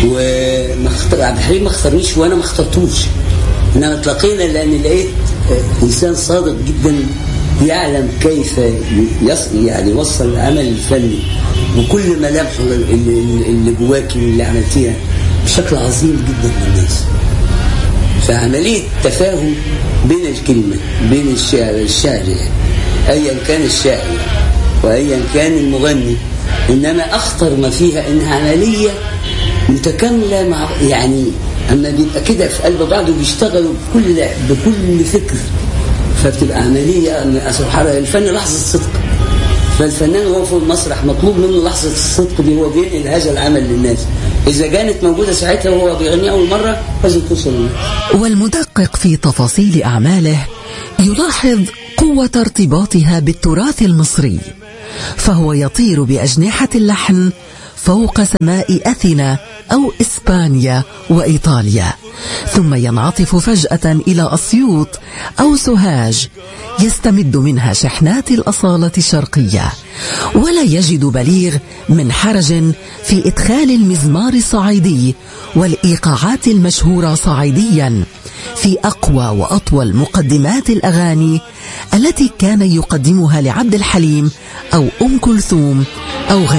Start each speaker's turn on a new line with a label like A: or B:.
A: وعبد الحليم ما اختارنيش وانا ما اخترتوش انما تلاقينا لان لقيت انسان صادق جدا يعلم كيف يصل يعني يوصل العمل الفني وكل ملامحه اللي, اللي جواكي اللي عملتيها بشكل عظيم جدا للناس فعملية تفاهم بين الكلمة بين الشاعر الشاعر يعني أيا كان الشاعر وأيا كان المغني إنما أخطر ما فيها إنها عملية متكاملة مع يعني أما بيبقى كده في قلب بعض وبيشتغلوا بكل بكل فكر فبتبقى عملية سبحان الفن لحظة صدق فالفنان وهو في المسرح مطلوب منه لحظة الصدق دي هو بينقل هذا العمل للناس إذا كانت موجودة ساعتها وهو بيغني أول مرة لازم توصل للناس
B: والمدقق في تفاصيل أعماله يلاحظ قوة ارتباطها بالتراث المصري فهو يطير بأجنحة اللحن فوق سماء أثينا أو إسبانيا وإيطاليا ثم ينعطف فجأة إلى أسيوط أو سوهاج يستمد منها شحنات الأصالة الشرقية ولا يجد بليغ من حرج في إدخال المزمار الصعيدي والإيقاعات المشهورة صعيديا في أقوى وأطول مقدمات الأغاني التي كان يقدمها لعبد الحليم أو أم كلثوم أو غيرها